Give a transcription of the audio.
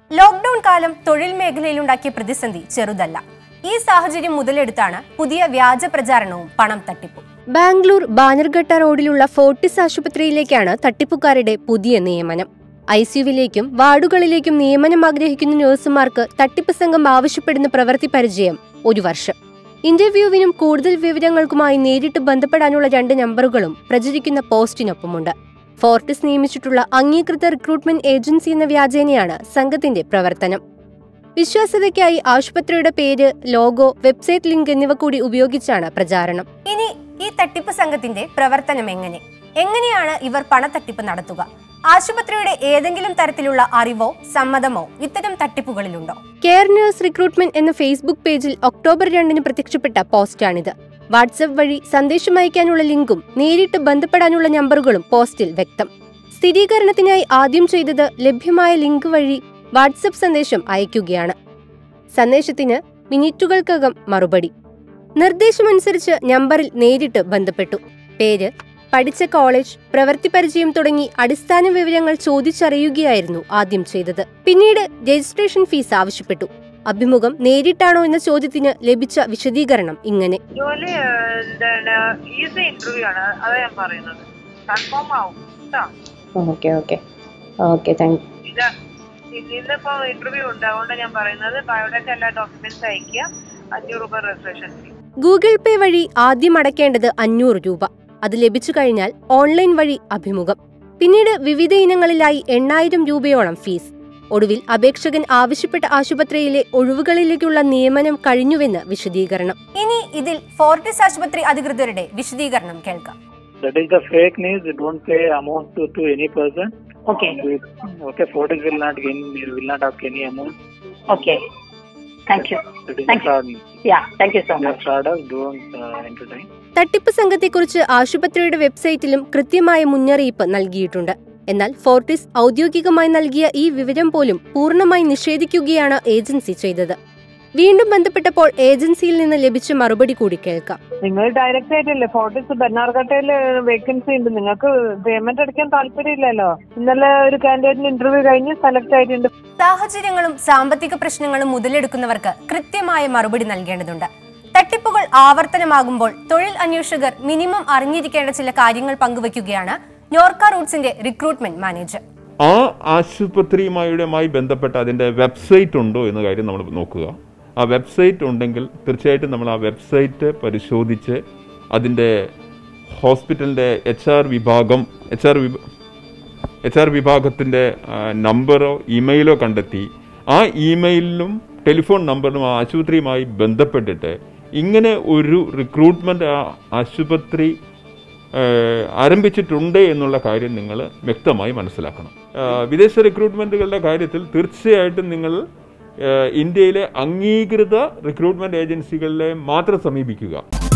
Lockdown കാലം തൊഴിൽ മേഖലയിലുണ്ടാക്കിയ പ്രതിസന്ധി ചെറുതല്ല ഈ സാഹചര്യം മുതലെടുത്താണ് പുതിയ വ്യാജ പ്രചാരണവും പണം തട്ടിപ്പും ബാംഗ്ലൂർ ബാനർഘട്ട റോഡിലുള്ള ഫോർട്ടിസ് ആശുപത്രിയിലേക്കാണ് തട്ടിപ്പുകാരുടെ പുതിയ നിയമനം ഐ സിയുവിലേക്കും വാർഡുകളിലേക്കും നിയമനം ആഗ്രഹിക്കുന്ന നഴ്സുമാർക്ക് തട്ടിപ്പ് സംഘം ആവശ്യപ്പെടുന്ന പ്രവൃത്തി പരിചയം ഒരു വർഷം ഇന്റർവ്യൂവിനും കൂടുതൽ വിവരങ്ങൾക്കുമായി നേരിട്ട് ബന്ധപ്പെടാനുള്ള രണ്ട് നമ്പറുകളും പ്രചരിക്കുന്ന പോസ്റ്റിനൊപ്പമുണ്ട് ഫോർട്ടിസ് നിയമിച്ചിട്ടുള്ള അംഗീകൃത റിക്രൂട്ട്മെന്റ് ഏജൻസി എന്ന വ്യാജേനയാണ് സംഘത്തിന്റെ പ്രവർത്തനം വിശ്വാസ്യതയ്ക്കായി ആശുപത്രിയുടെ പേര് ലോഗോ വെബ്സൈറ്റ് ലിങ്ക് എന്നിവ കൂടി ഉപയോഗിച്ചാണ് പ്രചാരണം ഇനി ഈ തട്ടിപ്പ് സംഘത്തിന്റെ പ്രവർത്തനം എങ്ങനെ എങ്ങനെയാണ് ഇവർ പണത്തട്ടിപ്പ് നടത്തുക ആശുപത്രിയുടെ ഏതെങ്കിലും തരത്തിലുള്ള അറിവോ സമ്മതമോ ഇത്തരം തട്ടിപ്പുകളിലുണ്ടോ കെയർ നേഴ്സ് റിക്രൂട്ട്മെന്റ് എന്ന ഫേസ്ബുക്ക് പേജിൽ ഒക്ടോബർ രണ്ടിന് പ്രത്യക്ഷപ്പെട്ട പോസ്റ്റാണിത് വാട്സപ്പ് വഴി സന്ദേശം അയക്കാനുള്ള ലിങ്കും നേരിട്ട് ബന്ധപ്പെടാനുള്ള നമ്പറുകളും പോസ്റ്റിൽ വ്യക്തം സ്ഥിരീകരണത്തിനായി ആദ്യം ചെയ്തത് ലഭ്യമായ ലിങ്ക് വഴി വാട്സപ്പ് സന്ദേശം അയക്കുകയാണ് സന്ദേശത്തിന് മിനിറ്റുകൾക്കകം മറുപടി നിർദ്ദേശമനുസരിച്ച് നമ്പറിൽ നേരിട്ട് ബന്ധപ്പെട്ടു പേര് പഠിച്ച കോളേജ് പ്രവൃത്തി പരിചയം തുടങ്ങി അടിസ്ഥാന വിവരങ്ങൾ ചോദിച്ചറിയുകയായിരുന്നു ആദ്യം ചെയ്തത് പിന്നീട് രജിസ്ട്രേഷൻ ഫീസ് ആവശ്യപ്പെട്ടു അഭിമുഖം നേരിട്ടാണോ എന്ന ചോദ്യത്തിന് ലഭിച്ച വിശദീകരണം ഇങ്ങനെ ജോലി എന്താണ് ഈസി ഇന്റർവ്യൂ ആണ് അതാ ഞാൻ പറയുന്നത് കൺഫേം ആവും കേട്ടോ ഓക്കെ ഓക്കെ ഓക്കെ താങ്ക് ഇതാ ഇന്നിപ്പോ ഇന്റർവ്യൂ ഉണ്ട് അതുകൊണ്ട് ഞാൻ പറയുന്നത് ബയോഡേറ്റ എല്ലാ ഡോക്യുമെന്റ്സ് അയക്കുക അഞ്ഞൂറ് രൂപ രജിസ്ട്രേഷൻ ഫീ ഗൂഗിൾ പേ വഴി ആദ്യം അടയ്ക്കേണ്ടത് അഞ്ഞൂറ് രൂപ അത് ലഭിച്ചു കഴിഞ്ഞാൽ ഓൺലൈൻ വഴി അഭിമുഖം പിന്നീട് വിവിധ ഇനങ്ങളിലായി എണ്ണായിരം രൂപയോളം ഫീസ് ഒടുവിൽ അപേക്ഷകൻ ആവശ്യപ്പെട്ട ആശുപത്രിയിലെ ഒഴിവുകളിലേക്കുള്ള നിയമനം കഴിഞ്ഞുവെന്ന് വിശദീകരണം ഇനി ഇതിൽ ഫോർട്ടിസ് ആശുപത്രി അധികൃതരുടെ വിശദീകരണം കേൾക്കാം That is the fake news. You don't pay amount to, to any person. Okay. We- Okay, Fortis will not gain, will not have any amount. Okay thank you That is Thank the fraud. Yeah thank you so Your much frauders don't uh, entertain. തട്ടിപ്പ് സംഘത്തെക്കുറിച്ച് ആശുപത്രിയുടെ വെബ്സൈറ്റിലും കൃത്യമായ മുന്നറിയിപ്പ് നൽകിയിട്ടുണ്ട് എന്നാൽ Fortis ഔദ്യോഗികമായി നൽകിയ ഈ വിവരം പോലും പൂർണ്ണമായി നിഷേധിക്കുകയാണ് ഏജൻസി ചെയ്തത് വീണ്ടും ബന്ധപ്പെട്ടപ്പോൾ ഏജൻസിയിൽ നിന്ന് ലഭിച്ച മറുപടി കൂടി കേൾക്കാം നിങ്ങൾ ഡയറക്റ്റ് ആയിട്ടല്ലേ ഫോർട്ടിസ് ബെന്നാർഘട്ടയിൽ വേക്കൻസി ഉണ്ട് നിങ്ങൾക്ക് പേയ്മെന്റ് അടയ്ക്കാൻ താല്പര്യമില്ലല്ലോ ഇന്നലെ ഒരു കാൻഡിഡേറ്റിന് ഇന്റർവ്യൂ കഴിഞ്ഞ് സെലക്ട് ആയിട്ടുണ്ട് സാഹചര്യങ്ങളും സാമ്പത്തിക പ്രശ്നങ്ങളും മുതലെടുക്കുന്നവർക്ക് കൃത്യമായ മറുപടി നൽകേണ്ടതുണ്ട് തട്ടിപ്പുകൾ ആവർത്തനമാകുമ്പോൾ തൊഴിൽ അന്വേഷകർ മിനിമം അറിഞ്ഞിരിക്കേണ്ട ചില കാര്യങ്ങൾ പങ്കുവയ്ക്കുകയാണ് നോർക്ക റൂട്ട്സിന്റെ റിക്രൂട്ട്മെന്റ് മാനേജർ ആ ആശുപത്രിയുമായുമായി ബന്ധപ്പെട്ട അതിൻ്റെ വെബ്സൈറ്റ് ഉണ്ടോ എന്ന കാര്യം നമ്മൾ നോക്കുക ആ വെബ്സൈറ്റ് ഉണ്ടെങ്കിൽ തീർച്ചയായിട്ടും നമ്മൾ ആ വെബ്സൈറ്റ് പരിശോധിച്ച് അതിൻ്റെ ഹോസ്പിറ്റലിൻ്റെ എച്ച് ആർ വിഭാഗം എച്ച് ആർ വിഭ എച്ച് ആർ വിഭാഗത്തിൻ്റെ നമ്പറോ ഇമെയിലോ കണ്ടെത്തി ആ ഇമെയിലിലും ടെലിഫോൺ നമ്പറിനും ആ ആശുപത്രിയുമായി ബന്ധപ്പെട്ടിട്ട് ഇങ്ങനെ ഒരു റിക്രൂട്ട്മെൻറ്റ് ആ ആശുപത്രി ഏഹ്, ആരംഭിച്ചിട്ടുണ്ട് എന്നുള്ള കാര്യം നിങ്ങൾ വ്യക്തമായി മനസ്സിലാക്കണം ഏഹ്, വിദേശ റിക്രൂട്ട്മെൻറ്റുകളുടെ കാര്യത്തിൽ തീർച്ചയായിട്ടും നിങ്ങൾ ഏഹ്, ഇന്ത്യയിലെ അംഗീകൃത റിക്രൂട്ട്മെൻറ്റ് ഏജൻസികളിലെ മാത്രം സമീപിക്കുക